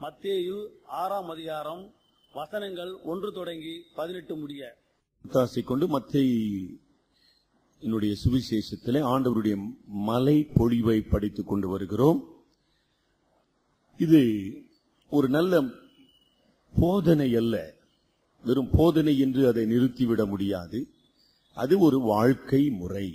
மத்தேயு ஆறாம் அதிகாரம் வசனங்கள் ஒன்று தொடங்கி பதினெட்டு முடிய தாசை கொண்டு மத்தை என்னுடைய சுவிசேஷத்திலே ஆண்டவருடைய மலை பொழிவை படித்துக் கொண்டு வருகிறோம் இது ஒரு நல்ல போதனை அல்ல வெறும் போதனை என்று அதை நிறுத்திவிட முடியாது அது ஒரு வாழ்க்கை முறை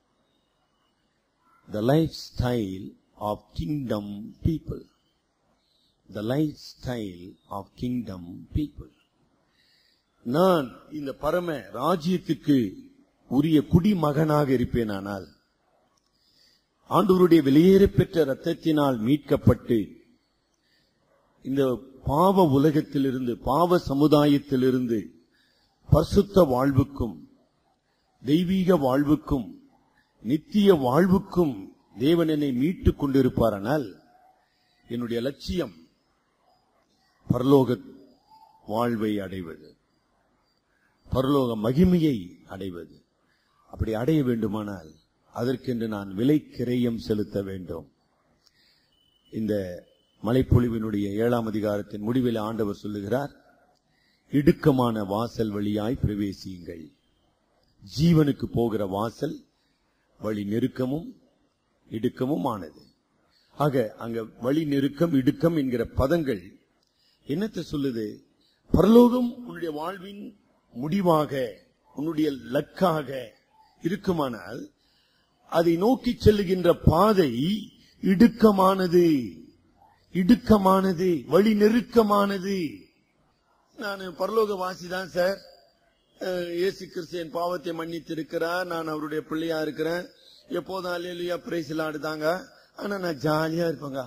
the lifestyle of kingdom people the lifestyle of kingdom people நான் இந்த பரம ராஜ்யத்துக்கு உரிய குடிமகனாக இருப்பேனானால் ஆண்டவருடைய வெளியேறப் பெற்ற ரத்தத்தினால் மீட்கப்பட்டு இந்த பாவ உலகத்திலிருந்து பாவ சமுதாயத்திலிருந்து பரிசுத்த வாழ்வுக்கும் தெய்வீக வாழ்வுக்கும் நித்திய வாழ்வுக்கும் தேவன் என்னை மீட்டுக் கொண்டிருப்பாரானால் என்னுடைய லட்சியம் பரலோக வாழ்வை அடைவது பரலோக மகிமையை அடைவது அப்படி அடைய வேண்டுமானால் அதற்கென்று நான் விலை கிரயம் செலுத்த வேண்டும் இந்த மலைப்பொழிவினுடைய ஏழாம் அதிகாரத்தின் முடிவில் ஆண்டவர் சொல்லுகிறார் இடுக்கமான வாசல் வழியாய் பிரவேசியுங்கள் ஜீவனுக்கு போகிற வாசல் வழி நெருக்கமும் இடுக்கமும் ஆனது ஆக அங்க வழி நெருக்கம் இடுக்கம் என்கிற பதங்கள் என்னத்தை சொல்லுது பரலோகம் உன்னுடைய வாழ்வின் முடிவாக உன்னுடைய லக்காக இருக்குமானால் அதை நோக்கி செல்லுகின்ற பாதை இடுக்கமானது இடுக்கமானது வழி நெருக்கமானது நான் பரலோக வாசி தான் சார் அஹ், இயேசு கிறிஸ்து என் பாவத்தை மன்னித்திருக்கிறார் நான் அவருடைய பிள்ளையா இருக்கிறேன் எப்போதும் அலையிலையா பிரைஸ் ஆடுதாங்க ஆனா நான் ஜாலியா இருப்பேங்க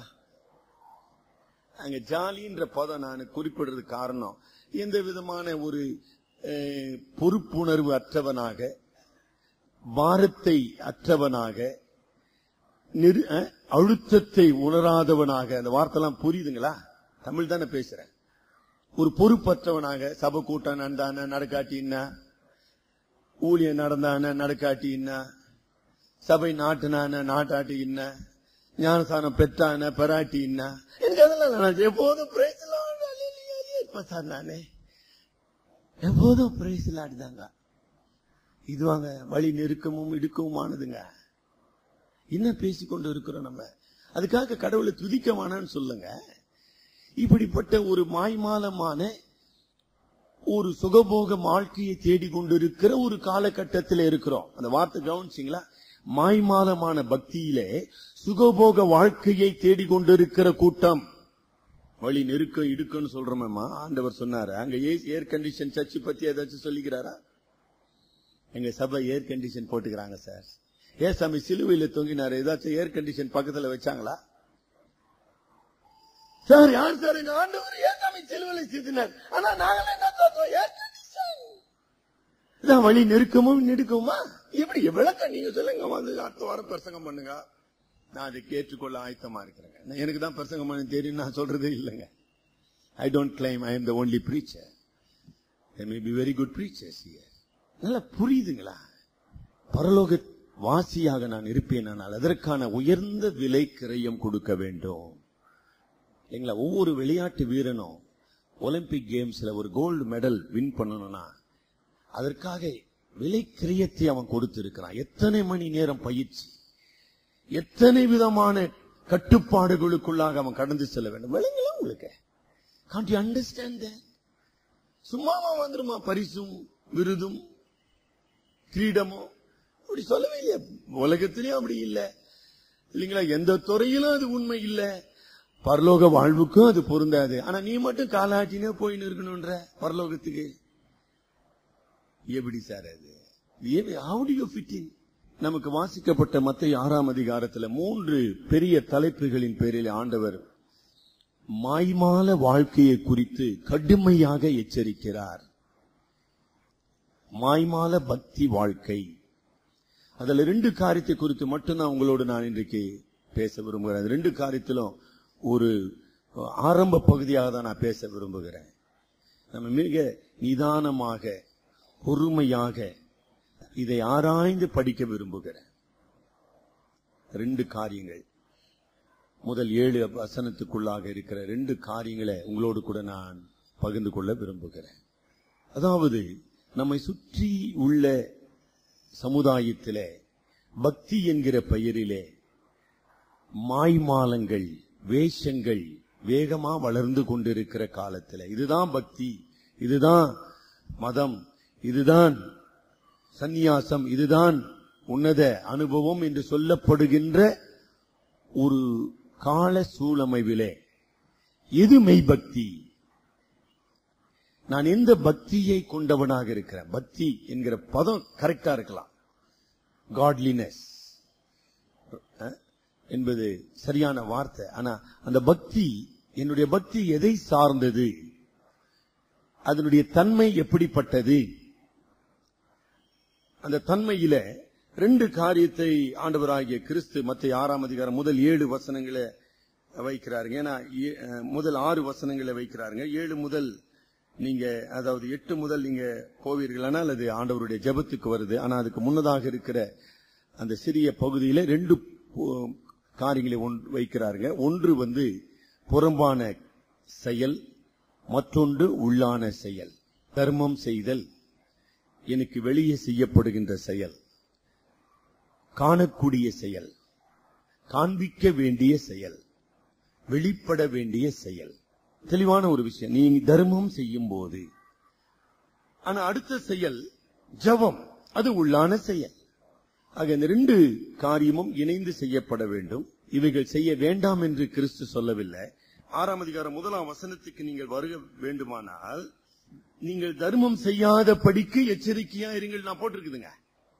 அங்க ஜாலின்ற பதம் நான் குறிப்பிடுறது காரணம் எந்த விதமான ஒரு அஹ், பொறுப்புணர்வு அற்றவனாக பாரத்தை அற்றவனாக நெரு- அஹ், அழுத்தத்தை உணராதவனாக அந்த வார்த்தைலாம் புரியுதுங்களா தமிழ் தானே பேசுறேன் ஒரு பொறுப்பற்றவனாக சபை கூட்டம் நடந்தான நடக்காட்டின்னா ஊழியம் நடந்தான நடக்காட்டின்னா சபை நாட்டுனான நாட்டாட்டி என்ன ஞானசானம் பெற்றான பெராட்டி என்ன எனக்கு அதெல்லாம் நான் எப்போதும் praise the Lord, hallelujah, இருப்பேன் சார் நானே எப்போதும் பிரைஸ் தாங்க இதுவாங்க வழி நெருக்கமும் இடுக்கமுமானதுங்க என்ன பேசிக்கொண்டு இருக்கிறோம் நம்ம அதுக்காக கடவுளை துதிக்கமானான்னு சொல்லுங்க இப்படிப்பட்ட ஒரு மாய்மாலமான ஒரு சுகபோக வாழ்க்கையை தேடிக்கொண்டிருக்கிற ஒரு காலகட்டத்தில் இருக்கிறோம் அந்த வார்த்தை கவனிச்சிங்களா மாய்மாலமான பக்தியிலே சுகபோக வாழ்க்கையை தேடிக்கொண்டிருக்கிற கூட்டம் வழி நெருக்க இடுக்கன்னு சொல்றோமேமா ஆண்டவர் சொன்னாரு அங்க ஏர் கண்டிஷன் சர்ச் பத்தி ஏதாச்சும் சொல்லிக்கிறாரா எங்க சபை ஏர் கண்டிஷன் போட்டுக்கிறாங்க சார் ஏன் சாமி சிலுவையில தொங்கினாரு ஏதாச்சும் ஏர் கண்டிஷன் பக்கத்துல வச்சாங்களா சார் யார் சார் எங்க ஆண்டவர் ஏன் சாமி சிலுவையில சித்தினார் ஆனா நாங்களே என்ன தோத்தோம் ஏர் கண்டிஷன் இதான் வழி நெருக்கமும் நெடுக்குமா எப்படி விளக்கம் நீங்க சொல்லுங்க வந்து அடுத்த வாரம் பிரசங்கம் பண்ணுங்க நான் அதை கேட்டுக்கொள்ள ஆயத்தமா இருக்கிறேங்க நான் எனக்கு தான் பிரசங்கம் பண்ண தெரியும் நான் சொல்றதே இல்லைங்க I don't claim I am the only preacher may be very good preachers here நல்லா புரியுதுங்களா பரலோக வாசியாக நான் இருப்பேன் ஆனால் அதற்கான உயர்ந்த விலை கிரயம் கொடுக்க வேண்டும் இல்லைங்களா ஒவ்வொரு விளையாட்டு வீரனும் ஒலிம்பிக் கேம்ஸ்ல ஒரு கோல்டு மெடல் வின் பண்ணணும்னா அதற்காக விலை கிரயத்தை அவன் கொடுத்திருக்கிறான் எத்தனை மணி நேரம் பயிற்சி எத்தனை விதமான கட்டுப்பாடுகளுக்குள்ளாக அவன் கடந்து செல்ல வேண்டும் விளங்கல உங்களுக்கு காண்ட் யூ அண்டர்ஸ்டாண்ட் சும்மாவா வந்துருமா பரிசும் விருதும் கிரீடமும் அப்படி சொல்லவே இல்லையா உலகத்திலயும் அப்படி இல்ல இல்லைங்களா எந்த துறையிலும் அது உண்மை இல்ல பரலோக வாழ்வுக்கும் அது பொருந்தாது ஆனா நீ மட்டும் காலாட்டினே போயின்னு இருக்கணும்ன்ற பரலோகத்துக்கு எப்படி சார் அது how do you fit in நமக்கு வாசிக்கப்பட்ட மத்திய ஆறாம் அதிகாரத்துல மூன்று பெரிய தலைப்புகளின் பேரில் ஆண்டவர் மாய்மால வாழ்க்கையை குறித்து கடுமையாக எச்சரிக்கிறார் மாய்மால பக்தி வாழ்க்கை அதுல ரெண்டு காரியத்தை குறித்து மட்டும்தான் உங்களோடு நான் இன்றைக்கு பேச விரும்புகிறேன் அது ரெண்டு காரியத்திலும் ஒரு ஆரம்ப பகுதியாக தான் நான் பேச விரும்புகிறேன் நம்ம மிக நிதானமாக பொறுமையாக இதை ஆராய்ந்து படிக்க விரும்புகிறேன் ரெண்டு காரியங்கள் முதல் ஏழு வசனத்துக்குள்ளாக இருக்கிற ரெண்டு காரியங்களை உங்களோடு கூட நான் பகிர்ந்து கொள்ள விரும்புகிறேன் அதாவது நம்மை சுற்றி உள்ள சமுதாயத்திலே பக்தி என்கிற பெயரிலே மாய்மாலங்கள் வேஷங்கள் வேகமா வளர்ந்து கொண்டிருக்கிற காலத்துல இதுதான் பக்தி இதுதான் மதம் இதுதான் சந்நியாசம் இதுதான் உன்னத அனுபவம் என்று சொல்லப்படுகின்ற ஒரு கால சூழமைவிலே எது மெய்பக்தி நான் எந்த பக்தியை கொண்டவனாக இருக்கிறேன் பக்தி என்கிற பதம் கரெக்டா இருக்கலாம் காட்லினஸ் என்பது சரியான வார்த்தை ஆனா அந்த பக்தி என்னுடைய பக்தி எதை சார்ந்தது அதனுடைய தன்மை எப்படிப்பட்டது அந்த தன்மையில ரெண்டு காரியத்தை ஆண்டவராகிய கிறிஸ்து மத்திய ஆறாம் அதிகாரம் முதல் ஏழு வசனங்களை வைக்கிறாருங்க ஏன்னா ஏ- அஹ், முதல் ஆறு வசனங்களை வைக்கிறாருங்க ஏழு முதல் நீங்க அதாவது எட்டு முதல் நீங்க போவீர்களானால் அது ஆண்டவருடைய ஜெபத்துக்கு வருது ஆனா அதுக்கு முன்னதாக இருக்கிற அந்த சிறிய பகுதியில ரெண்டு பு- காரியங்களை ஒன்று வைக்கிறாருங்க ஒன்று வந்து புறம்பான செயல் மற்றொன்று உள்ளான செயல் தர்மம் செய்தல் எனக்கு வெளியே செய்யப்படுகின்ற செயல் காணக்கூடிய செயல் காண்பிக்க வேண்டிய செயல் வெளிப்பட வேண்டிய செயல் தெளிவான ஒரு விஷயம் நீ தர்மம் செய்யும் போது ஆனா அடுத்த செயல் ஜெபம் அது உள்ளான செயல் ஆக இந்த ரெண்டு காரியமும் இணைந்து செய்யப்பட வேண்டும் இவைகள் செய்ய வேண்டாம் என்று கிறிஸ்து சொல்லவில்லை ஆறாம் அதிகாரம் முதலாம் வசனத்துக்கு நீங்கள் வருக வேண்டுமானால் நீங்கள் தர்மம் செய்யாத படிக்கு எச்சரிக்கையா இருங்கள் நான் போட்டிருக்குதுங்க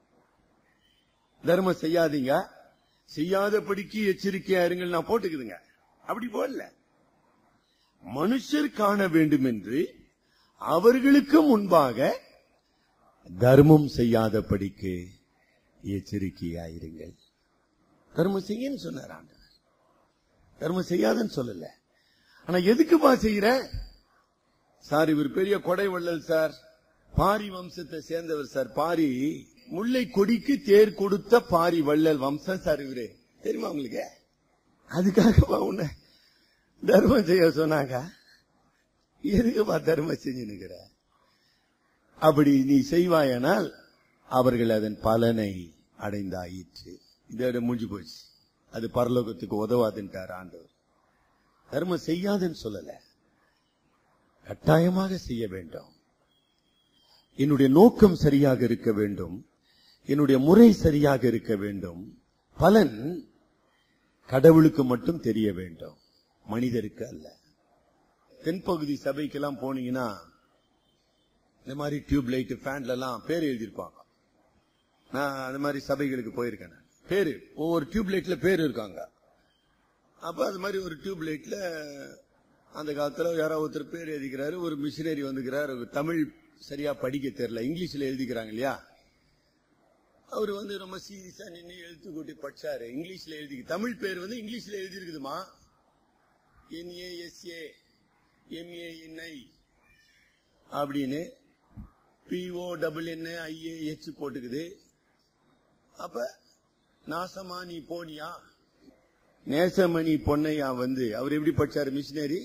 தர்மம் செய்யாதீங்க செய்யாத படிக்கு எச்சரிக்கையா இருங்கள் நான் போட்டுக்குதுங்க அப்படி போடல மனுஷர் காண வேண்டும் என்று அவர்களுக்கு முன்பாக தர்மம் செய்யாத படிக்கு எச்சரிக்கையாயிருங்கள் தர்மம் செய்யன்னு சொன்னார் ஆண்டவர் தர்மம் செய்யாதன்னு சொல்லல ஆனா எதுக்குப்பா செய்யற சார் இவர் பெரிய கொடை வள்ளல் சார் பாரி வம்சத்தை சேர்ந்தவர் சார் பாரி முல்லை கொடிக்கு தேர் கொடுத்த பாரி வள்ளல் வம்சம் சார் இவரு தெரியுமா உங்களுக்கு அதுக்காகவா உன்னை தர்மம் செய்ய சொன்னாங்க எதுக்குப்பா தர்மம் செஞ்சு நிக்கிற அப்படி நீ செய்வாயானால் அவர்கள் அதன் பலனை அடைந்தாயிற்று இதோட முடிஞ்சு போச்சு அது பரலோகத்துக்கு உதவாதுன்ட்டார் ஆண்டவர் தர்மம் செய்யாதுன்னு சொல்லல கட்டாயமாக செய்ய வேண்டும் என்னுடைய நோக்கம் சரியாக இருக்க வேண்டும் என்னுடைய முறை சரியாக இருக்க வேண்டும் பலன் கடவுளுக்கு மட்டும் தெரிய வேண்டும் மனிதருக்கு அல்ல தென்பகுதி சபைக்கெல்லாம் போனீங்கன்னா இந்த மாதிரி டியூப் லைட் ஃபேன்ல எல்லாம் பேர் எழுதியிருப்பாங்க நான் அந்த மாதிரி சபைகளுக்கு போயிருக்கேன் நான். பேரு ஒவ்வொரு டியூப் லைட்ல பேர் இருக்காங்க அப்ப அது மாதிரி ஒரு டியூப் லைட்ல அந்த காலத்துல யாரோ ஒருத்தர் பேர் எழுதிக்கிறாரு ஒரு மிஷினரி வந்துக்கிறார் அவர் தமிழ் சரியா படிக்க தெரியல இங்கிலீஷ்ல எழுதிக்கிறாங்க இல்லையா அவர் வந்து ரொம்ப சீரியஸா நின்று எழுத்து கூட்டி படிச்சாரு இங்கிலீஷ்ல எழுதி தமிழ் பேர் வந்து இங்கிலீஷ்ல எழுதி இருக்குதுமா என்ஏஎஸ்ஏ எம்ஏஎன்ஐ அப்படின்னு பிஓ டபுள் என் ஐஏஹெச் போட்டுக்குது அப்ப நாசமா நீ போனியா நேசமணி பொன்னையா வந்து அவர் எப்படி படிச்சாரு மிஷினரி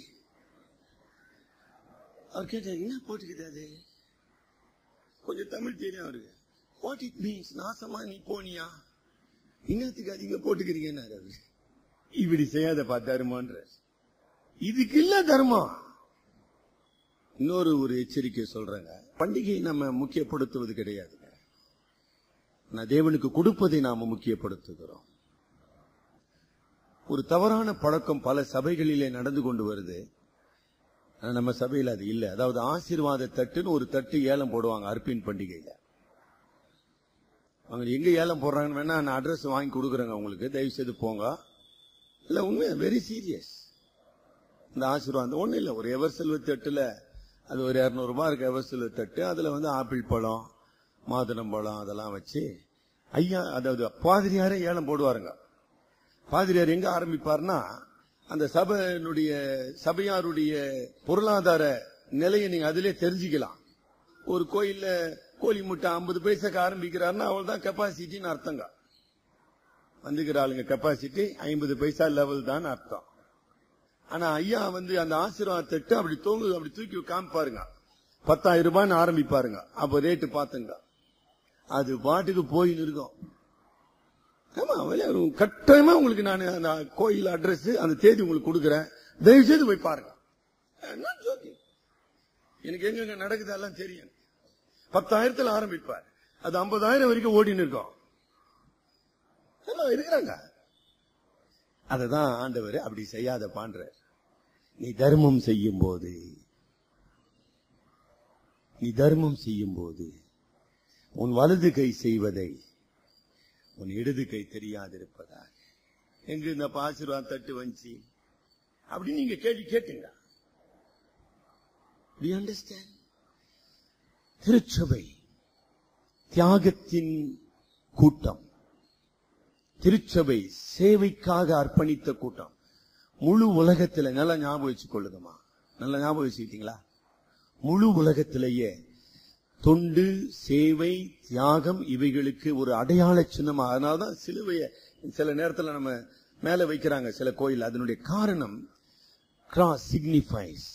அவர் கேட்டாரு என்ன போட்டுக்குது அது கொஞ்சம் தமிழ் தெரியும் அவருக்கு வாட் இட் மீன்ஸ் நாசமா நீ போனியா இன்னத்துக்கு அதிக போட்டுக்கிறீங்கன்னாரு அவரு இப்படி செய்யாதப்பா தர்மன்ற இதுக்கு இல்ல தர்மம் இன்னொரு ஒரு எச்சரிக்கை சொல்றேங்க பண்டிகையை நம்ம முக்கியப்படுத்துவது கிடையாதுங்க நான் தேவனுக்கு கொடுப்பதை நாம முக்கியப்படுத்துகிறோம் ஒரு தவறான பழக்கம் பல சபைகளிலே நடந்து கொண்டு வருது ஆனா நம்ம சபையில் அது இல்ல அதாவது ஆசீர்வாத தட்டுன்னு ஒரு தட்டு ஏலம் போடுவாங்க அர்ப்பின் பண்டிகையில அவங்க எங்க ஏலம் போடுறாங்கன்னு வேணா நான் அட்ரஸ் வாங்கி கொடுக்குறேங்க உங்களுக்கு தயவு செய்து போங்க இல்ல உண்மை வெரி சீரியஸ் இந்த ஆசீர்வாதம் ஒண்ணு இல்ல ஒரு எவர் செல்வ தட்டுல அது ஒரு இருநூறு ரூபாய் இருக்கு எவர் செல்வ தட்டு அதுல வந்து ஆப்பிள் பழம் மாதுளம் பழம் அதெல்லாம் வச்சு ஐயா அதாவது பாதிரியாரே ஏலம் போடுவாருங்க பாதிரியார் எங்க ஆரம்பிப்பார்னா அந்த சபையினுடைய சபையாருடைய பொருளாதார நிலையை நீங்க அதிலே தெரிஞ்சுக்கலாம் ஒரு கோயில்ல கோழி முட்டை ஐம்பது பைசாக்கு ஆரம்பிக்கிறாருன்னா அவள் தான் கெப்பாசிட்டின்னு அர்த்தங்க வந்துக்கிற ஆளுங்க கெப்பாசிட்டி ஐம்பது பைசா லெவல் தான் அர்த்தம் ஆனா ஐயா வந்து அந்த ஆசீர்வாதத்தை அப்படி தூங்கு அப்படி தூக்கி காமிப்பாருங்க பத்தாயிரம் ரூபாய்னு ஆரம்பிப்பாருங்க அப்ப ரேட்டு பாத்துங்க அது பாட்டுக்கு போய் இருக்கும் ஆமா வெளிய கட்டாயமா உங்களுக்கு நான் அந்த கோயில் அட்ரஸ் அந்த தேதி உங்களுக்கு கொடுக்குறேன் தயவு செய்து போய் பாருங்க என்ன joking. எனக்கு எங்க நடக்குது எல்லாம் தெரியும் பத்தாயிரத்துல ஆரம்பிப்பார் அது ஐம்பதாயிரம் வரைக்கும் ஓடின்னு இருக்கும் எல்லாம் இருக்கிறாங்க அததான் ஆண்டவர் அப்படி செய்யாத பான்ற நீ தர்மம் செய்யும் போது நீ தர்மம் செய்யும் போது உன் வலது கை செய்வதை உன் இடது கை தெரியாதிருப்பதாக எங்க இந்த ஆசீர்வாதம் தட்டு வந்துச்சு அப்படி நீங்க கேள்வி கேட்டுங்க Do you understand? திருச்சபை தியாகத்தின் கூட்டம் திருச்சபை சேவைக்காக அர்ப்பணித்த கூட்டம் முழு உலகத்துல நல்லா ஞாபகம் வச்சுக் கொள்ளுங்கம்மா நல்லா ஞாபகம் வச்சுக்கிட்டீங்களா முழு உலகத்திலேயே தொண்டு சேவை தியாகம் இவைகளுக்கு ஒரு அடையாள சின்னமா அதனாலதான் சிலுவைய சில நேரத்துல நம்ம மேல வைக்கிறாங்க சில கோயில் அதனுடைய காரணம் கிராஸ் சிக்னிஃபைஸ்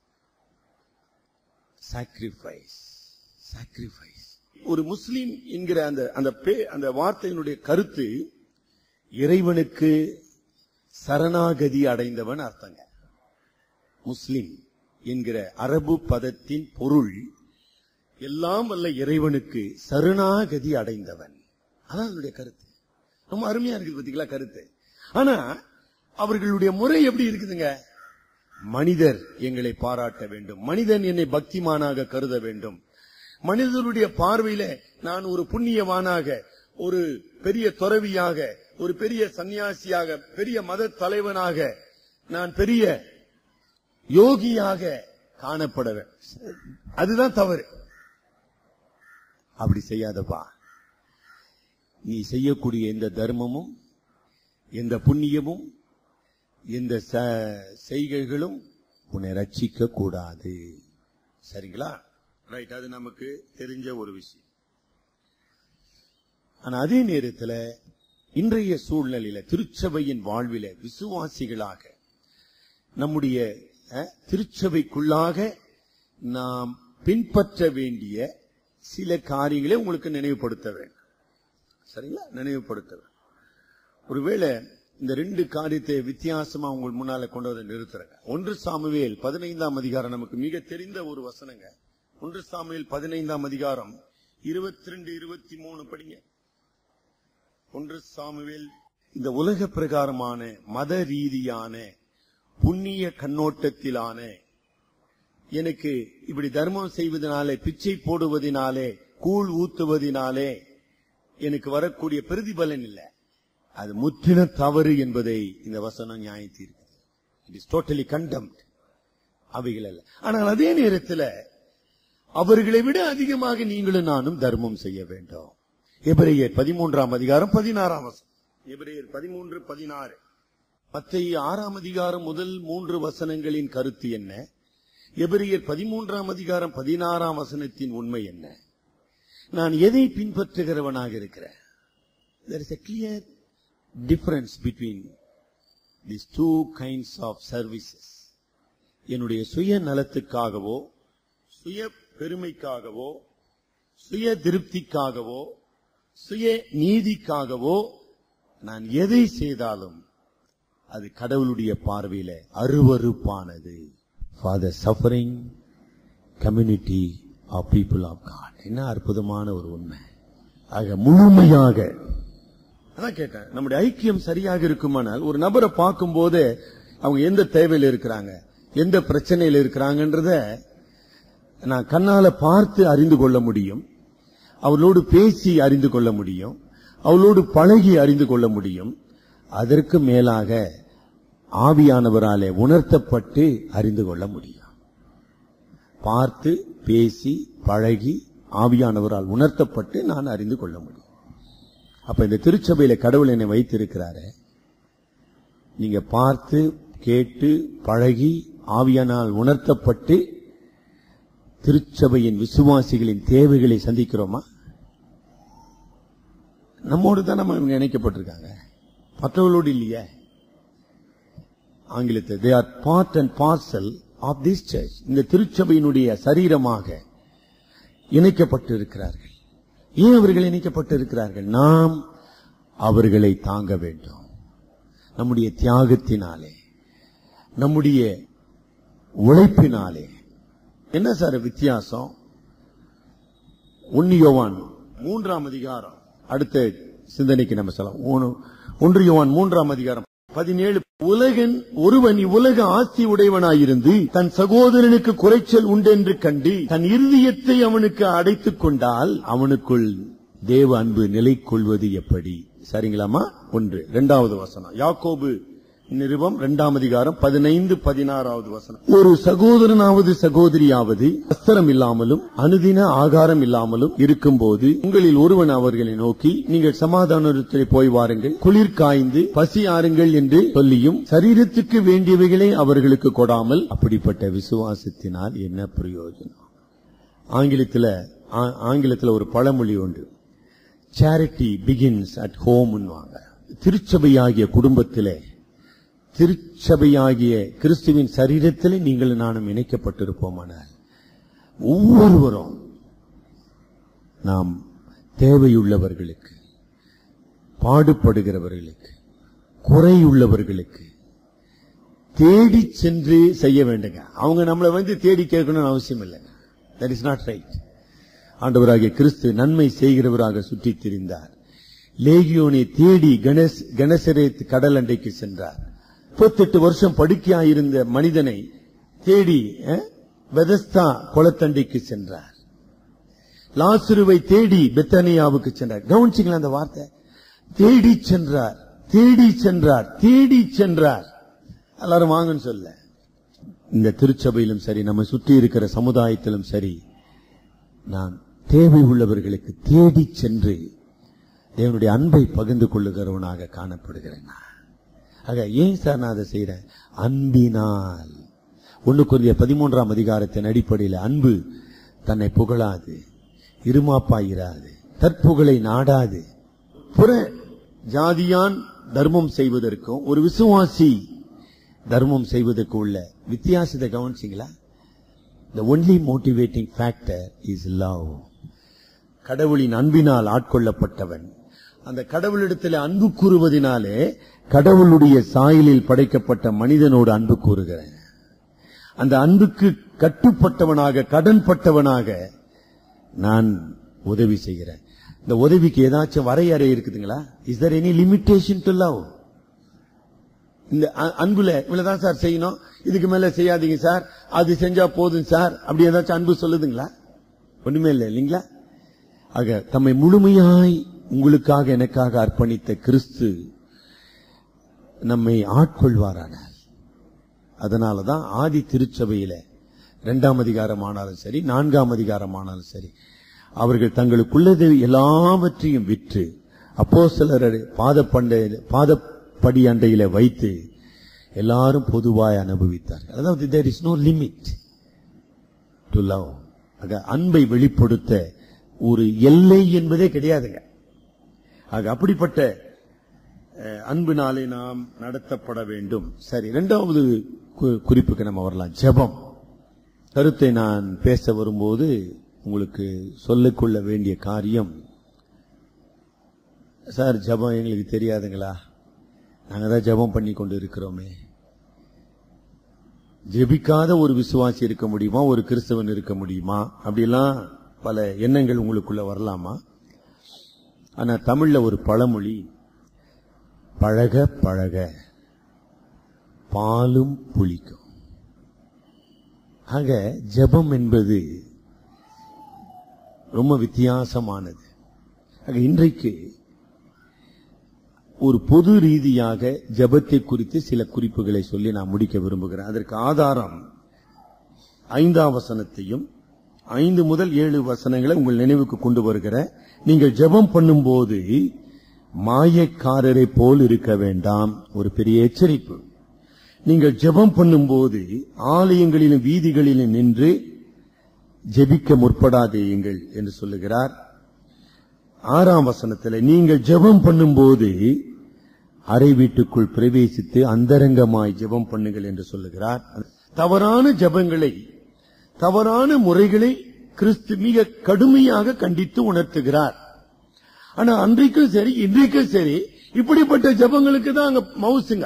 சாக்ரிஃபைஸ் சாக்ரிஃபைஸ் ஒரு முஸ்லீம் என்கிற அந்த அந்த பே- அந்த வார்த்தையினுடைய கருத்து இறைவனுக்கு சரணாகதி அடைந்தவன் அர்த்தங்க முஸ்லிம் என்கிற அரபு பதத்தின் பொருள் எல்லாம் வல்ல இறைவனுக்கு சரணாகதி அடைந்தவன் அதான் அதனுடைய கருத்து ரொம்ப அருமையா இருக்குது பாத்தீங்களா கருத்து ஆனா அவர்களுடைய முறை எப்படி இருக்குதுங்க மனிதர் எங்களை பாராட்ட வேண்டும் மனிதன் என்னை பக்திமானாக கருத வேண்டும் மனிதனுடைய பார்வையில நான் ஒரு புண்ணியவானாக ஒரு பெரிய துறவியாக ஒரு பெரிய சன்னியாசியாக பெரிய மத தலைவனாக நான் பெரிய யோகியாக காணப்பட வேண்டும் அதுதான் தவறு அப்படி செய்யாதப்பா நீ செய்யக்கூடிய எந்த தர்மமும் எந்த புண்ணியமும் எந்த ச- செய்கைகளும் உன்னை ரட்சிக்க கூடாது சரிங்களா ரைட் அது நமக்கு தெரிஞ்ச ஒரு விஷயம் ஆனா அதே நேரத்துல இன்றைய சூழ்நிலையில திருச்சபையின் வாழ்வில விசுவாசிகளாக நம்முடைய அஹ், திருச்சபைக்குள்ளாக நாம் பின்பற்ற வேண்டிய சில காரியங்களை உங்களுக்கு நினைவுபடுத்த வேண்டும் சரிங்களா நினைவுபடுத்த வேண்டும் ஒருவேளை இந்த ரெண்டு காரியத்தை வித்தியாசமா உங்கள் முன்னால கொண்டு வந்து நிறுத்துறங்க ஒன்று சாமுவேல் பதினைந்தாம் அதிகாரம் நமக்கு மிக தெரிந்த ஒரு வசனங்க ஒன்று சாமுவேல் பதினைந்தாம் அதிகாரம் இருபத்தி ரெண்டு இருபத்தி மூணு படிங்க ஒன்று சாமுவேல் இந்த உலக பிரகாரமான மத ரீதியான புண்ணிய கண்ணோட்டத்திலான எனக்கு இப்படி தர்மம் செய்வதனாலே பிச்சை போடுவதினாலே கூழ் ஊத்துவதினாலே எனக்கு வரக்கூடிய பிரதிபலன் இல்லை அது முற்றிலும் தவறு என்பதை இந்த வசனம் நியாயத்தீர்க்கு இட் இஸ் டோட்டலி கண்டம்ட் அவைகள் அல்ல ஆனால் அதே நேரத்தில் அவர்களை விட அதிகமாக நீங்களும் நானும் தர்மம் செய்ய வேண்டும் எபிரேயர் பதிமூன்றாம் அதிகாரம் பதினாறாம் வசனம் எபிரேயர் பதிமூன்று பதினாறு மத்திய ஆறாம் அதிகாரம் முதல் மூன்று வசனங்களின் கருத்து என்ன எபிரேயர் பதிமூன்றாம் அதிகாரம் பதினாறாம் வசனத்தின் உண்மை என்ன நான் எதை பின்பற்றுகிறவனாக இருக்கிறேன் there is a clear difference between these two kinds of services என்னுடைய சுய நலத்துக்காகவோ சுய பெருமைக்காகவோ சுய திருப்திக்காகவோ சுய நீதிக்காகவோ நான் எதை செய்தாலும் அது கடவுளுடைய பார்வையில அருவருப்பானது for the suffering community of people of God என்ன அற்புதமான ஒரு உண்மை ஆக முழுமையாக அதான் கேட்டேன் நம்முடைய ஐக்கியம் சரியாக இருக்குமானால் ஒரு நபரை பார்க்கும் போது அவங்க எந்த தேவையில இருக்கிறாங்க எந்த பிரச்சனையில இருக்கிறாங்கன்றத நான் கண்ணால பார்த்து அறிந்து கொள்ள முடியும் அவளோடு பேசி அறிந்து கொள்ள முடியும் அவளோடு பழகி அறிந்து கொள்ள முடியும் அதற்கு மேலாக ஆவியானவராலே உணர்த்தப்பட்டு அறிந்து கொள்ள முடியும் பார்த்து பேசி பழகி ஆவியானவரால் உணர்த்தப்பட்டு நான் அறிந்து கொள்ள முடியும் அப்ப இந்த திருச்சபையில கடவுள் என்னை வைத்திருக்கிறாரு நீங்க பார்த்து கேட்டு பழகி ஆவியானால் உணர்த்தப்பட்டு திருச்சபையின் விசுவாசிகளின் தேவைகளை சந்திக்கிறோமா நம்மோடு தான் நம்ம இவங்க இணைக்கப்பட்டிருக்காங்க மற்றவர்களோடு இல்லையே ஆங்கிலத்தில் they are part and parcel of this church இந்த திருச்சபையினுடைய சரீரமாக இணைக்கப்பட்டு இருக்கிறார்கள் ஏன் அவர்கள் இணைக்கப்பட்டு இருக்கிறார்கள் நாம் அவர்களை தாங்க வேண்டும் நம்முடைய தியாகத்தினாலே நம்முடைய உழைப்பினாலே என்ன சார் வித்தியாசம் ஒன்னியோவான் மூன்றாம் அதிகாரம் அடுத்த சிந்தனைக்கு நம்ம சொல்லலாம் ஒன்னு- ஒன்று யோவான் மூன்றாம் அதிகாரம் பதினேழு உலகன் ஒருவன் இவ்வுலக ஆஸ்தி உடையவனாயிருந்து தன் சகோதரனுக்கு குறைச்சல் உண்டென்று கண்டு தன் இருதயத்தை அவனுக்கு அடைத்துக் கொண்டால் அவனுக்குள் தேவ அன்பு நிலை கொள்வது எப்படி சரிங்களாமா ஒன்று இரண்டாவது வசனம் யாக்கோபு நிருபம் இரண்டாம் அதிகாரம் பதினைந்து பதினாறாவது வசனம் ஒரு சகோதரனாவது சகோதரியாவது வஸ்திரம் இல்லாமலும் அனுதின ஆகாரம் இல்லாமலும் இருக்கும்போது உங்களில் ஒருவன் அவர்களை நோக்கி நீங்கள் சமாதானத்தில் போய் வாருங்கள் குளிர் காய்ந்து பசி ஆறுங்கள் என்று சொல்லியும் சரீரத்துக்கு வேண்டியவைகளை அவர்களுக்கு கொடாமல் அப்படிப்பட்ட விசுவாசத்தினால் என்ன பிரயோஜனம் ஆங்கிலத்தில் ஆ- ஆங்கிலத்தில் ஒரு பழமொழி உண்டு சேரிட்டி பிகின்ஸ் அட் ஹோம் திருச்சபையாகிய குடும்பத்திலே திருச்சபையாகிய கிறிஸ்துவின் சரீரத்திலே நீங்கள் நானும் இணைக்கப்பட்டிருப்போமானால் ஒவ்வொருவரும் நாம் தேவையுள்ளவர்களுக்கு பாடுபடுகிறவர்களுக்கு குறையுள்ளவர்களுக்கு தேடி சென்று செய்ய வேண்டுங்க அவங்க நம்மளை வந்து தேடி கேட்கணும்னு அவசியம் இல்லைங்க தட் இஸ் நாட் ரைட் ஆண்டவராகிய கிறிஸ்து நன்மை செய்கிறவராக சுற்றித் திரிந்தார் லேகியோனை தேடி கணேஸ் கணசரேத் கடல் அண்டைக்கு சென்றார் முப்பத்தெட்டு வருஷம் படுக்கையாயிருந்த மனிதனை தேடி அஹ், பெதஸ்தா குளத்தண்டைக்கு சென்றார் லாசுருவை தேடி பெத்தனியாவுக்கு சென்றார் கவனிச்சிங்களா அந்த வார்த்தை தேடி சென்றார் தேடி சென்றார் தேடி சென்றார் எல்லாரும் வாங்கன்னு சொல்ல இந்த திருச்சபையிலும் சரி நம்ம சுற்றி இருக்கிற சமுதாயத்திலும் சரி நான் தேவை உள்ளவர்களுக்கு தேடி சென்று தேவனுடைய அன்பை பகிர்ந்து கொள்ளுகிறவனாக காணப்படுகிறேன் நான். ஆக ஏன் சார் நான் அதை செய்யறேன் அன்பினால் ஒண்ணு கொஞ்ச பதிமூன்றாம் அதிகாரத்தின் அடிப்படையில் அன்பு தன்னை புகழாது இருமாப்பாயிராது தற்புகழை நாடாது புற ஜாதியான் தர்மம் செய்வதற்கும் ஒரு விசுவாசி தர்மம் செய்வதற்கு உள்ள வித்தியாசத்தை கவனிச்சிங்களா the only motivating factor is love கடவுளின் அன்பினால் ஆட்கொள்ளப்பட்டவன் அந்த கடவுளிடத்தில் அன்பு கூறுவதினாலே கடவுளுடைய சாயலில் படைக்கப்பட்ட மனிதனோடு அன்பு கூறுகிறேன் அந்த அன்புக்கு கட்டுப்பட்டவனாக கடன்பட்டவனாக நான் உதவி செய்கிறேன் இந்த உதவிக்கு ஏதாச்சும் வரையறை இருக்குதுங்களா is there any limitation to love இந்த அ- அன்புல இவ்வளவுதான் சார் செய்யணும் இதுக்கு மேல செய்யாதீங்க சார் அது செஞ்சா போதும் சார் அப்படி ஏதாச்சும் அன்பு சொல்லுதுங்களா ஒண்ணுமே இல்லை இல்லைங்களா ஆக தம்மை முழுமையாய் உங்களுக்காக எனக்காக அர்ப்பணித்த கிறிஸ்து நம்மை ஆட்கொள்வாரானார் அதனாலதான் ஆதி திருச்சபையில இரண்டாம் அதிகாரம் ஆனாலும் சரி நான்காம் அதிகாரம் ஆனாலும் சரி அவர்கள் தங்களுக்குள்ளது எல்லாவற்றையும் விற்று அப்போ சிலர் பாதப்பண்டை பாதப்படி அண்டையில வைத்து எல்லாரும் பொதுவாய் அனுபவித்தார்கள் அதாவது there is no limit to love ஆக அன்பை வெளிப்படுத்த ஒரு எல்லை என்பதே கிடையாதுங்க ஆக அப்படிப்பட்ட அஹ், அன்பினாலே நாம் நடத்தப்பட வேண்டும் சரி இரண்டாவது கு- குறிப்புக்கு நம்ம வரலாம் ஜெபம் கருத்தை நான் பேச வரும்போது உங்களுக்கு சொல்லிக்கொள்ள வேண்டிய காரியம் சார் ஜெபம் எங்களுக்கு தெரியாதுங்களா நாங்க தான் ஜெபம் பண்ணி கொண்டு இருக்கிறோமே ஜெபிக்காத ஒரு விசுவாசி இருக்க முடியுமா ஒரு கிறிஸ்தவன் இருக்க முடியுமா அப்படிலாம் பல எண்ணங்கள் உங்களுக்குள்ள வரலாமா ஆனா தமிழ்ல ஒரு பழமொழி பழக பழக பாலும் புளிக்கும் ஆக ஜெபம் என்பது ரொம்ப வித்தியாசமானது ஆக இன்றைக்கு ஒரு பொது ரீதியாக ஜெபத்தை குறித்து சில குறிப்புகளை சொல்லி நான் முடிக்க விரும்புகிறேன் அதற்கு ஆதாரம் ஐந்தாம் வசனத்தையும் ஐந்து முதல் ஏழு வசனங்களை உங்கள் நினைவுக்கு கொண்டு வருகிறேன் நீங்கள் ஜெபம் பண்ணும்போது மாயக்காரரை போல் இருக்க வேண்டாம் ஒரு பெரிய எச்சரிப்பு நீங்கள் ஜெபம் பண்ணும்போது ஆலயங்களிலும் வீதிகளிலும் நின்று ஜெபிக்க முற்படாதேயுங்கள் என்று சொல்லுகிறார் ஆறாம் வசனத்தில் நீங்கள் ஜெபம் பண்ணும்போது அறை வீட்டுக்குள் பிரவேசித்து அந்தரங்கமாய் ஜெபம் பண்ணுங்கள் என்று சொல்லுகிறார் தவறான ஜெபங்களை தவறான முறைகளை கிறிஸ்து மிக கடுமையாக கண்டித்து உணர்த்துகிறார் ஆனா அன்றைக்கும் சரி இன்றைக்கும் சரி இப்படிப்பட்ட ஜெபங்களுக்கு தான் அங்க மவுசுங்க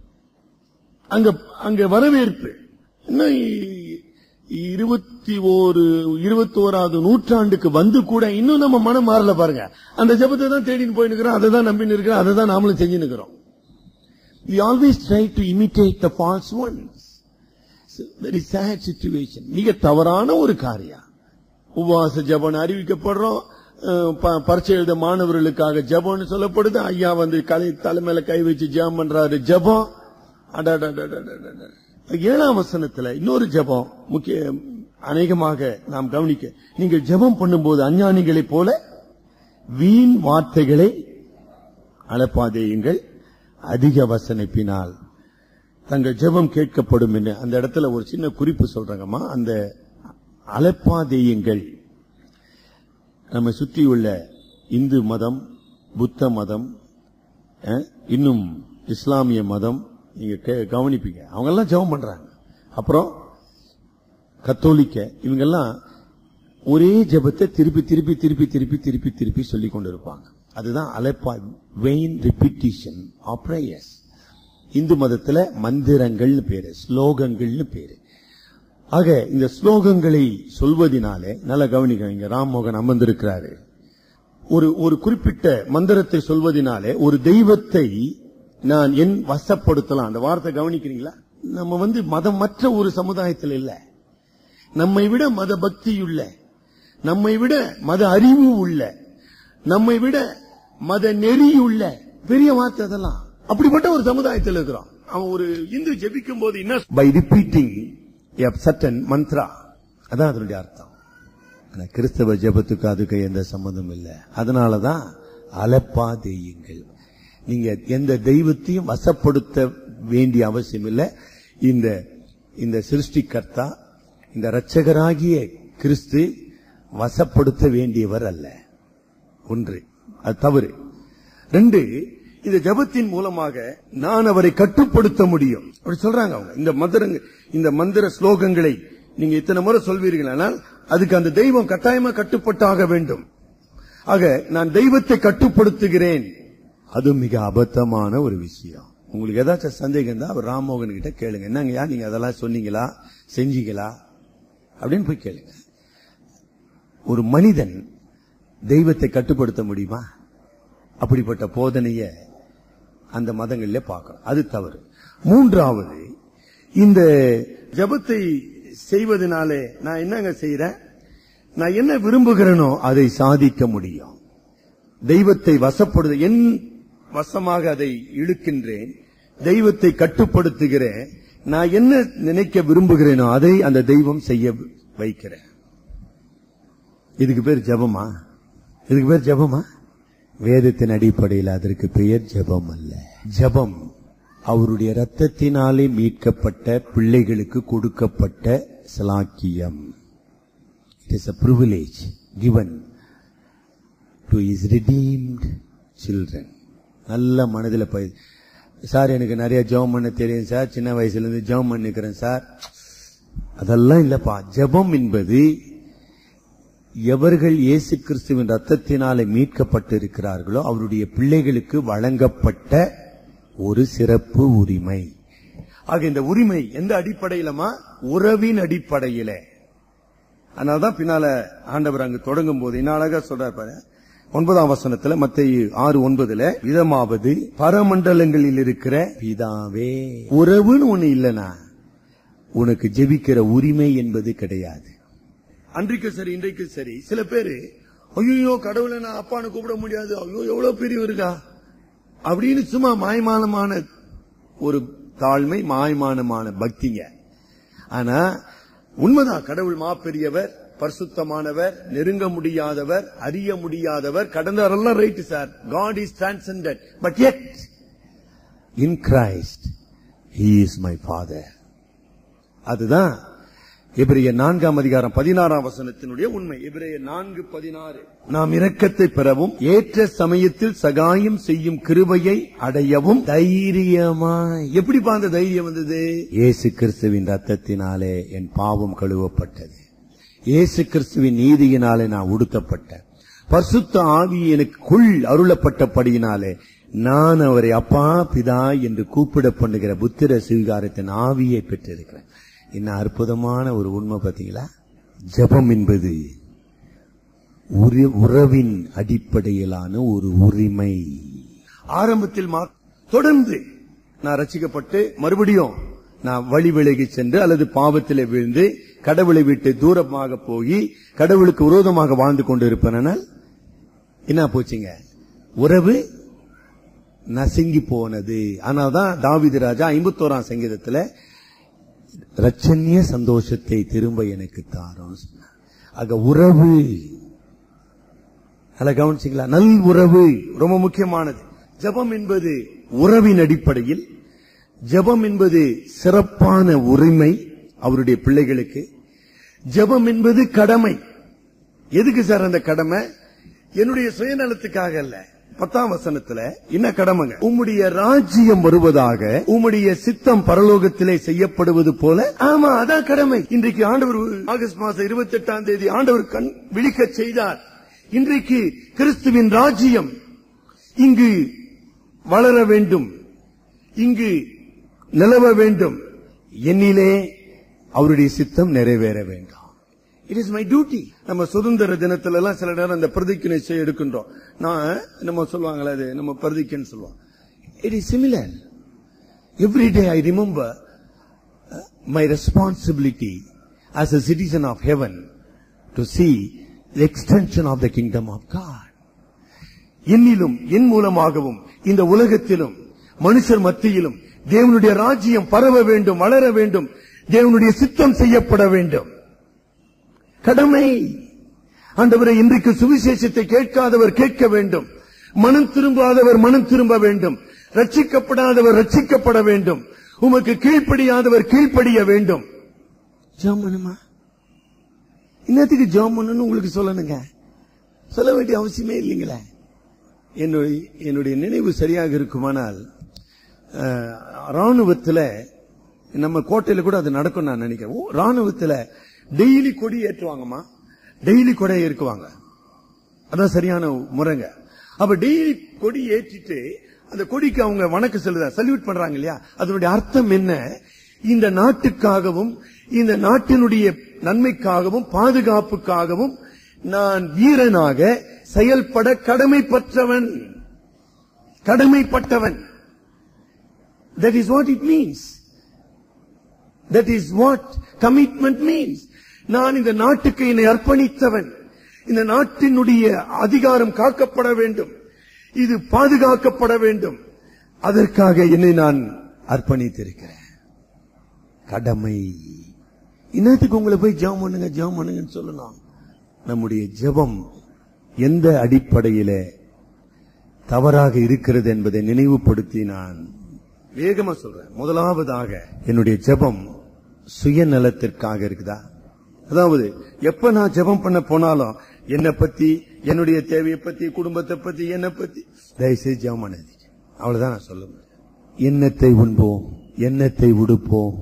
அங்க அங்க வரவேற்பு இன்னும் இ- இருபத்தி ஓரு இருபத்தி ஓராவது நூற்றாண்டுக்கு வந்து கூட இன்னும் நம்ம மனம் மாறல பாருங்க அந்த ஜெபத்தை தான் தேடின்னு போய் நிக்கிறோம் அதை தான் நம்பி நிற்கிறோம் அதை தான் நாமளும் செஞ்சு நிக்கிறோம் we always try to imitate the false ones So, very sad situation மிக தவறான ஒரு காரியம் உபவாச ஜபம் அறிவிக்கப்படுறோம் அஹ், ப- பரீட்சை எழுத மாணவர்களுக்காக ஜபம்னு சொல்லப்படுது ஐயா வந்து கலை தலைமையில கை வச்சு ஜெபம் பண்றாரு ஜபம் அடடடடடடட. ஏழாம் வசனத்துல இன்னொரு ஜெபம் முக்கிய அநேகமாக நாம் கவனிக்க நீங்கள் ஜெபம் பண்ணும்போது அஞ்ஞானிகளைப் போல வீண் வார்த்தைகளை அளப்பாதேயுங்கள் அதிக வசனிப்பினால் தங்கள் ஜெபம் கேட்கப்படும் என்று அந்த இடத்துல ஒரு சின்ன குறிப்பு சொல்றாங்கம்மா அந்த அலப்பாதேயுங்கள் நம்ம சுற்றியுள்ள இந்து மதம் புத்த மதம் அஹ், இன்னும் இஸ்லாமிய மதம் நீங்க கே- கவனிப்பீங்க அவங்க எல்லாம் ஜெபம் பண்றாங்க அப்புறம் கத்தோலிக்க இவங்கெல்லாம் ஒரே ஜெபத்தை திருப்பி திருப்பி திருப்பி திருப்பி திருப்பி திருப்பி சொல்லிக் கொண்டிருப்பாங்க அதுதான் அலைப்பா vain repetition of prayers Hindu மதத்துல மந்திரங்கள்னு பேரு ஸ்லோகங்கள்னு பேரு ஆக இந்த ஸ்லோகங்களை சொல்வதினாலே நல்ல கவனிக்க இங்க ராம்மோகன் அமர்ந்திருக்கிறாரு ஒரு ஒரு குறிப்பிட்ட மந்திரத்தை சொல்வதினாலே ஒரு தெய்வத்தை நான் என் வசப்படுத்தலாம் அந்த வார்த்தை கவனிக்கிறீங்களா நம்ம வந்து மதமற்ற ஒரு சமுதாயத்தில் இல்ல நம்மை விட மத பக்தியுள்ள நம்மை விட மத அறிவு உள்ள நம்மை விட மத நெறியுள்ள பெரிய வார்த்தை அதெல்லாம் அப்படிப்பட்ட ஒரு சமுதாயத்தில் இருக்கிறோம் அவன் ஒரு இந்து ஜெபிக்கும் போது என்ன பை ரிப்பீட்டிங் சட்டன் மந்த்ரா அதான் அதனுடைய அர்த்தம் ஆனா கிறிஸ்தவ ஜெபத்துக்கு அதுக்கு எந்த சம்பந்தம் இல்லை அதனாலதான் அலப்பா தெய்யுங்கள் நீங்க எந்த தெய்வத்தையும் வசப்படுத்த வேண்டிய அவசியம் இல்லை இந்த இந்த சிருஷ்டிகர்த்தா இந்த இரட்சகராகிய கிறிஸ்து வசப்படுத்த வேண்டியவர் அல்ல ஒன்று அது தவறு ரெண்டு இந்த ஜெபத்தின் மூலமாக நான் அவரை கட்டுப்படுத்த முடியும் அப்படி சொல்றாங்க அவங்க இந்த மந்திரங்க இந்த மந்திர ஸ்லோகங்களை நீங்க இத்தனை முறை சொல்வீர்களானால் அதுக்கு அந்த தெய்வம் கட்டாயமா கட்டுப்பட்டாக வேண்டும் ஆக நான் தெய்வத்தை கட்டுப்படுத்துகிறேன் அது மிக அபத்தமான ஒரு விஷயம் உங்களுக்கு ஏதாச்சும் சந்தேகம் தான் அவர் ராம்மோகன் கிட்ட கேளுங்க என்னங்கய்யா நீங்க அதெல்லாம் சொன்னீங்களா செஞ்சீங்களா அப்படின்னு போய் கேளுங்க ஒரு மனிதன் தெய்வத்தை கட்டுப்படுத்த முடியுமா அப்படிப்பட்ட போதனைய அந்த மதங்களிலே பார்க்கிறோம் அது தவறு மூன்றாவது இந்த ஜெபத்தை செய்வதனாலே நான் என்னங்க செய்யறேன் நான் என்ன விரும்புகிறேனோ அதை சாதிக்க முடியும் தெய்வத்தை வசப்படுது என் வசமாக அதை இழுக்கின்றேன் தெய்வத்தை கட்டுப்படுத்துகிறேன் நான் என்ன நினைக்க விரும்புகிறேனோ அதை அந்த தெய்வம் செய்ய வைக்கிறேன் இதுக்கு பேர் ஜெபமா இதுக்கு பேர் ஜெபமா வேதத்தின் அடிப்படையில் அதற்கு பெயர் ஜெபம் அல்ல ஜெபம் அவருடைய ரத்தத்தினாலே மீட்கப்பட்ட பிள்ளைகளுக்கு கொடுக்கப்பட்ட சலாக்கியம் it is a privilege given to is redeemed children நல்ல மனதில் பய சார் எனக்கு நிறைய ஜெபம் பண்ண தெரியும் சார் சின்ன வயசுல இருந்து ஜெபம் பண்ணிக்கிறேன் சார் அதெல்லாம் இல்லப்பா ஜெபம் என்பது எவர்கள் இயேசு கிறிஸ்துவின் ரத்தத்தினாலே மீட்கப்பட்டு இருக்கிறார்களோ அவருடைய பிள்ளைகளுக்கு வழங்கப்பட்ட ஒரு சிறப்பு உரிமை ஆக இந்த உரிமை எந்த அடிப்படையிலமா உறவின் அடிப்படையில அதனாலதான் பின்னால ஆண்டவர் அங்கு தொடங்கும் போது என்ன அழகா சொல்றாரு பாரு ஒன்பதாம் வசனத்துல மத்திய ஆறு ஒன்பதுல விதமாவது பரமண்டலங்களில் இருக்கிற பிதாவே உறவுன்னு ஒண்ணு இல்லனா உனக்கு ஜெபிக்கிற உரிமை என்பது கிடையாது அன்றைக்கு சரி இன்றைக்கு சரி சில பேரு ஐயோ கடவுளை நான் அப்பான்னு கூப்பிட முடியாது ஐயோ எவ்வளவு பெரியவருக்கா அப்படின்னு சும்மா மாய்மானமான ஒரு தாழ்மை மாய்மானமான பக்திங்க ஆனா உண்மைதான் கடவுள் மாப்பெரியவர் பரிசுத்தமானவர் நெருங்க முடியாதவர் அறிய முடியாதவர் கடந்தவரெல்லாம் right sir God is transcended but yet in Christ he is my father அதுதான் எபிரேய நான்காம் அதிகாரம் பதினாறாம் வசனத்தினுடைய உண்மை எபிரேய நான்கு பதினாறு நாம் இரக்கத்தை பெறவும் ஏற்ற சமயத்தில் சகாயம் செய்யும் கிருபையை அடையவும் தைரியமாய் எப்படி அந்த தைரியம் வந்தது இயேசு கிறிஸ்துவின் ரத்தத்தினாலே என் பாவம் கழுவப்பட்டது இயேசு கிறிஸ்துவின் நீதியினாலே நான் உடுத்தப்பட்டேன் பரிசுத்த ஆவி எனக்குள் அருளப்பட்டபடியினாலே நான் அவரை அப்பா பிதா என்று கூப்பிட பண்ணுகிற புத்திர சுவிகாரத்தின் ஆவியை பெற்றிருக்கிறேன் என்ன அற்புதமான ஒரு உண்மை பாத்தீங்களா ஜெபம் என்பது உரி- உறவின் அடிப்படையிலான ஒரு உரிமை ஆரம்பத்தில் மா- தொடர்ந்து நான் ரசிக்கப்பட்டு மறுபடியும் நான் வழி விலகி சென்று அல்லது பாவத்திலே விழுந்து கடவுளை விட்டு தூரமாக போய் கடவுளுக்கு விரோதமாக வாழ்ந்து கொண்டு இருப்பேனால் என்ன போச்சுங்க உறவு நசுங்கி போனது ஆனால்தான் தாவீது ராஜா ஐம்பத்தோராம் சங்கீதத்துல ரச்சன்ய சந்தோஷத்தை திரும்ப எனக்கு தாரும் சொன்னார். ஆக உறவு நல்லா கவனிச்சிங்களா நல் உறவு ரொம்ப முக்கியமானது ஜெபம் என்பது உறவின் அடிப்படையில் ஜெபம் என்பது சிறப்பான உரிமை அவருடைய பிள்ளைகளுக்கு ஜெபம் என்பது கடமை எதுக்கு சார் அந்த கடமை என்னுடைய சுயநலத்துக்காக அல்ல பத்தாம் வசனத்துல என்ன கடமைங்க உம்முடைய ராஜ்யம் வருவதாக உம்முடைய சித்தம் பரலோகத்திலே செய்யப்படுவது போல ஆமா அதான் கடமை இன்றைக்கு ஆண்டவர் ஆகஸ்ட் மாசம் இருபத்தி எட்டாம் தேதி ஆண்டவர் கண் விழிக்க செய்தார் இன்றைக்கு கிறிஸ்துவின் ராஜ்யம் இங்கு வளர வேண்டும் இங்கு நிலவ வேண்டும் என்னிலே அவருடைய சித்தம் நிறைவேற வேண்டும் இட் இஸ் மை டியூட்டி நம்ம சுதந்திர தினத்துல எல்லாம் சில நேரம் அந்த பிரதிக்கு நிச்சயம் எடுக்கின்றோம் நான் நம்ம சொல்லுவாங்களே அது நம்ம பிரதிக்குன்னு சொல்லுவோம் it is similar every day I remember my responsibility as a citizen of heaven to see the extension of the kingdom of God. என்னிலும் என் மூலமாகவும் இந்த உலகத்திலும் மனுஷர் மத்தியிலும் தேவனுடைய ராஜ்யம் பரவ வேண்டும் வளர வேண்டும் தேவனுடைய சித்தம் செய்யப்பட வேண்டும் கடமை ஆண்டவரை இன்றைக்கு சுவிசேஷத்தை கேட்காதவர் கேட்க வேண்டும் மனம் திரும்பாதவர் மனம் திரும்ப வேண்டும் ரட்சிக்கப்படாதவர் ரட்சிக்கப்பட வேண்டும் உமக்கு கீழ்ப்படியாதவர் கீழ்ப்படிய வேண்டும் ஜெபம் பண்ணுமா இன்னத்துக்கு ஜெபம் பண்ணணும்னு உங்களுக்கு சொல்லணுங்க சொல்ல வேண்டிய அவசியமே இல்லைங்களே என்னுடைய என்னுடைய நினைவு சரியாக இருக்குமானால் அஹ், ராணுவத்துல நம்ம கோட்டையில கூட அது நடக்கும் நான் நினைக்கிறேன் ஓ, ராணுவத்துல டெய்லி கொடி ஏற்றுவாங்கம்மா டெய்லி கொடை ஏற்றுவாங்க அதான் சரியான முறைங்க அப்ப டெய்லி கொடி ஏற்றிட்டு அந்த கொடிக்கு அவங்க வணக்கம் செலுத சல்யூட் பண்றாங்க இல்லையா அதனுடைய அர்த்தம் என்ன இந்த நாட்டுக்காகவும் இந்த நாட்டினுடைய நன்மைக்காகவும் பாதுகாப்புக்காகவும் நான் வீரனாக செயல்பட கடமைப்பட்டவன் கடமைப்பட்டவன் that is what it means that is what commitment means நான் இந்த நாட்டுக்கு என்னை அர்ப்பணித்தவன் இந்த நாட்டினுடைய அதிகாரம் காக்கப்பட வேண்டும் இது பாதுகாக்கப்பட வேண்டும் அதற்காக என்னை நான் அர்ப்பணித்திருக்கிறேன் கடமை இன்னத்துக்கு உங்களை போய் ஜெபம் பண்ணுங்க ஜெபம் பண்ணுங்கன்னு சொல்லலாம் நம்முடைய ஜெபம் எந்த அடிப்படையில தவறாக இருக்கிறது என்பதை நினைவுபடுத்தி நான் வேகமா சொல்றேன் முதலாவதாக என்னுடைய ஜெபம் சுயநலத்திற்காக இருக்குதா அதாவது எப்ப நான் ஜெபம் பண்ண போனாலும் என்னை பத்தி என்னுடைய தேவையை பத்தி குடும்பத்தை பத்தி என்னை பத்தி தயவுசெய்து ஜெபம் பண்ணாதீங்க அவ்வளவுதான் நான் சொல்ல முடியும் எண்ணத்தை உண்போம் எண்ணத்தை உடுப்போம்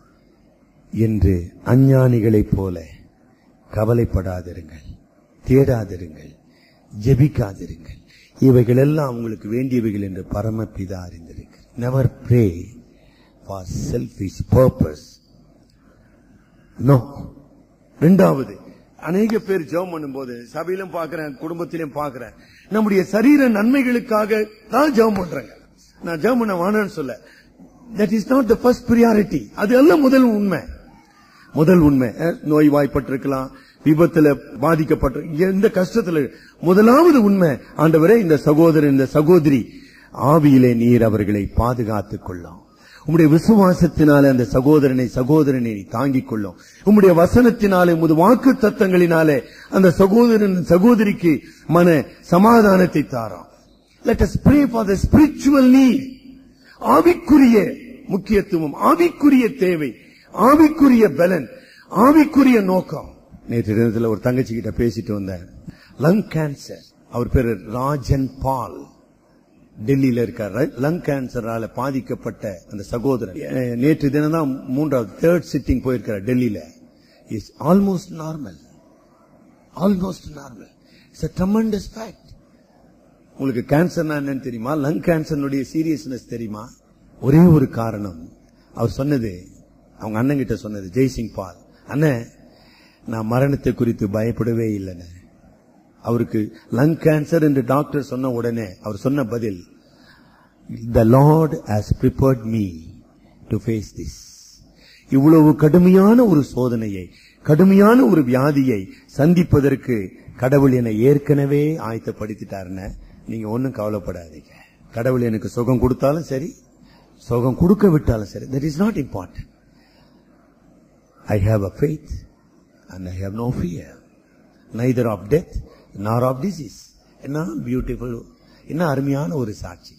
என்று அஞ்ஞானிகளைப் போல கவலைப்படாதிருங்கள் தேடாதிருங்கள் ஜெபிக்காதிருங்கள் இவைகள் எல்லாம் உங்களுக்கு வேண்டியவைகள் என்று பரமபிதா அறிந்திருக்கிறார் never pray for selfish purpose no ரெண்டாவது அநேக பேர் ஜெபம் பண்ணும்போது சபையிலும் பார்க்கிறேன் குடும்பத்திலும் பார்க்கிறேன் நம்முடைய சரீர நன்மைகளுக்காக தான் ஜெபம் பண்றாங்க நான் ஜெபம் பண்ண வேணாம்னு சொல்ல that is not the first priority அது எல்லாம் முதல் உண்மை முதல் உண்மை அஹ், நோய் வாய்ப்பட்டிருக்கலாம் விபத்துல பாதிக்கப்பட்ட எந்த கஷ்டத்துல முதலாவது உண்மை ஆண்டவரே இந்த சகோதரன் இந்த சகோதரி ஆவியிலே நீர் அவர்களை பாதுகாத்துக் கொள்ளும் உம்முடைய விசுவாசத்தினாலே அந்த சகோதரனை சகோதரனை நீ தாங்கிக் கொள்ளும் உம்முடைய வசனத்தினாலே உமது வாக்கு தத்தங்களினாலே அந்த சகோதரன் சகோதரிக்கு மன சமாதானத்தை தாரோம் let us pray for the spiritual need ஆவிக்குரிய முக்கியத்துவம் ஆவிக்குரிய தேவை ஆவிக்குரிய பலன் ஆவிக்குரிய நோக்கம் நேற்று தினத்துல ஒரு தங்கச்சி கிட்ட பேசிட்டு வந்தேன் லங் கேன்சர் அவர் பேரு ராஜன் பால் டெல்லியில இருக்கார் லங் கேன்சரால பாதிக்கப்பட்ட அந்த சகோதரன் அஹ், நேற்று தினம் தான் மூன்றாவது தேர்ட் சிட்டிங் போயிருக்கிறார் டெல்லியில is almost normal almost normal it's a tremendous fact உங்களுக்கு கேன்சர்னா என்னன்னு தெரியுமா லங் கேன்சருடைய சீரியஸ்னஸ் தெரியுமா ஒரே ஒரு காரணம் அவர் சொன்னது அவங்க அண்ணன் கிட்ட சொன்னது ஜெய்சிங் பால் அண்ணன் நான் மரணத்தை குறித்து பயப்படவே இல்லைன்னு அவருக்கு லங் கேன்சர் என்று டாக்டர் சொன்ன உடனே அவர் சொன்ன பதில் the lord has prepared me to face this இவ்வளவு கடுமையான ஒரு சோதனையை கடுமையான ஒரு வியாதியை சந்திப்பதற்கு கடவுள் என்னை ஏற்கனவே ஆயத்தப்படுத்திட்டாருன்னு நீங்க ஒன்னும் கவலைப்படாதீங்க கடவுள் எனக்கு சுகம் கொடுத்தாலும் சரி சுகம் கொடுக்க விட்டாலும் சரி that is not important I have a faith and I have no fear neither of death nor of disease என்ன பியூட்டிஃபுல் என்ன அருமையான ஒரு சாட்சிங்க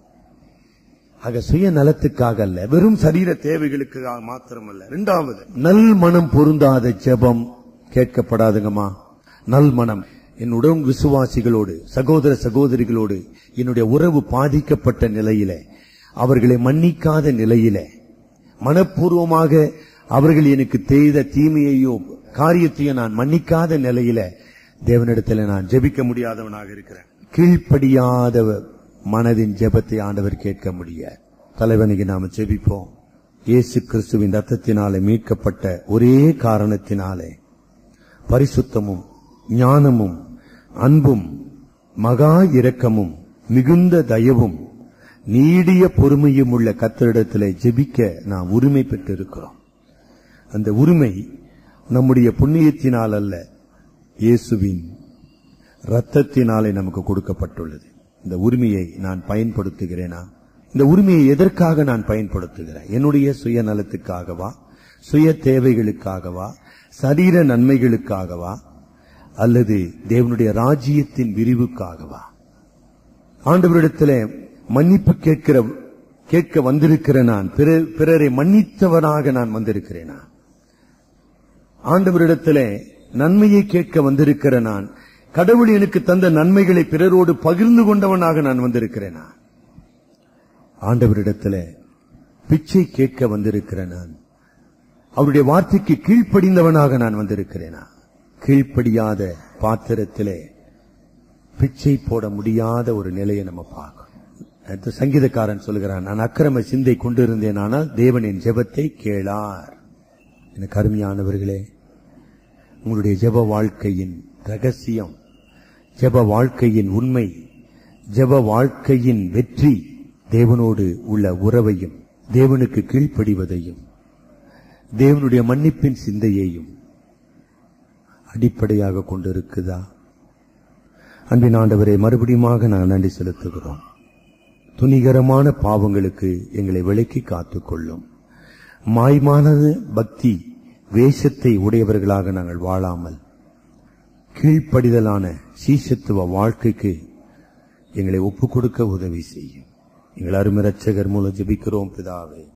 ஆக சுய நலத்துக்காக அல்ல வெறும் சரீர தேவைகளுக்காக மாத்திரமல்ல இரண்டாவது நல் மனம் பொருந்தாத ஜெபம் கேட்கப்படாதுங்கம்மா நல் மனம் என்னுடன் விசுவாசிகளோடு சகோதர சகோதரிகளோடு என்னுடைய உறவு பாதிக்கப்பட்ட நிலையில அவர்களை மன்னிக்காத நிலையில மனப்பூர்வமாக அவர்கள் எனக்கு செய்த தீமையையோ காரியத்தையோ நான் மன்னிக்காத நிலையில தேவனிடத்தில் நான் ஜெபிக்க முடியாதவனாக இருக்கிறேன் கீழ்ப்படியாத மனதின் ஜெபத்தை ஆண்டவர் கேட்க முடியாது தலைவனுக்கு நாம ஜெபிப்போம் இயேசு கிறிஸ்துவின் ரத்தத்தினாலே மீட்கப்பட்ட ஒரே காரணத்தினாலே பரிசுத்தமும் ஞானமும் அன்பும் மகா இரக்கமும் மிகுந்த தயவும் நீடிய பொறுமையும் உள்ள கத்தரிடத்திலே ஜெபிக்க நாம் உரிமை பெற்றிருக்கிறோம் அந்த உரிமை நம்முடைய புண்ணியத்தினால் அல்ல இயேசுவின் ரத்தத்தினாலே நமக்கு கொடுக்கப்பட்டுள்ளது இந்த உரிமையை நான் பயன்படுத்துகிறேனா இந்த உரிமையை எதற்காக நான் பயன்படுத்துகிறேன் என்னுடைய சுயநலத்துக்காகவா சுய தேவைகளுக்காகவா சரீர நன்மைகளுக்காகவா அல்லது தேவனுடைய ராஜ்யத்தின் விரிவுக்காகவா ஆண்டவரிடத்திலே மன்னிப்பு கேட்கிற கேட்க வந்திருக்கிற நான் பிற- பிறரை மன்னித்தவனாக நான் வந்திருக்கிறேனா ஆண்டவரிடத்திலே நன்மையை கேட்க வந்திருக்கிற நான் கடவுள் எனக்கு தந்த நன்மைகளை பிறரோடு பகிர்ந்து கொண்டவனாக நான் வந்திருக்கிறேனா ஆண்டவரிடத்திலே பிச்சை கேட்க வந்திருக்கிற நான் அவருடைய வார்த்தைக்கு கீழ்ப்படிந்தவனாக நான் வந்திருக்கிறேனா கீழ்ப்படியாத பாத்திரத்திலே பிச்சை போட முடியாத ஒரு நிலையை நம்ம பார்க்கணும் அடுத்து சங்கீதக்காரன் சொல்கிறான் நான் அக்கிரம சிந்தை கொண்டிருந்தேன் ஆனால் தேவனின் ஜெபத்தை கேளார் எனக்கு அருமையானவர்களே உங்களுடைய ஜெப வாழ்க்கையின் ரகசியம் ஜெப வாழ்க்கையின் உண்மை ஜெப வாழ்க்கையின் வெற்றி தேவனோடு உள்ள உறவையும் தேவனுக்கு கீழ்ப்படிவதையும் தேவனுடைய மன்னிப்பின் சிந்தையையும் அடிப்படையாக கொண்டிருக்குதா அன்பின் ஆண்டவரை மறுபடியுமாக நாங்கள் நன்றி செலுத்துகிறோம் துணிகரமான பாவங்களுக்கு எங்களை விலக்கி காத்துக்கொள்ளும் மாய்மானது பக்தி வேஷத்தை உடையவர்களாக நாங்கள் வாழாமல் கீழ்ப்படிதலான சீசத்துவ வாழ்க்கைக்கு எங்களை ஒப்புக் கொடுக்க உதவி செய்யும் எங்கள் அருமை ரட்சகர் மூலம் ஜெபிக்கிறோம் பிதாவே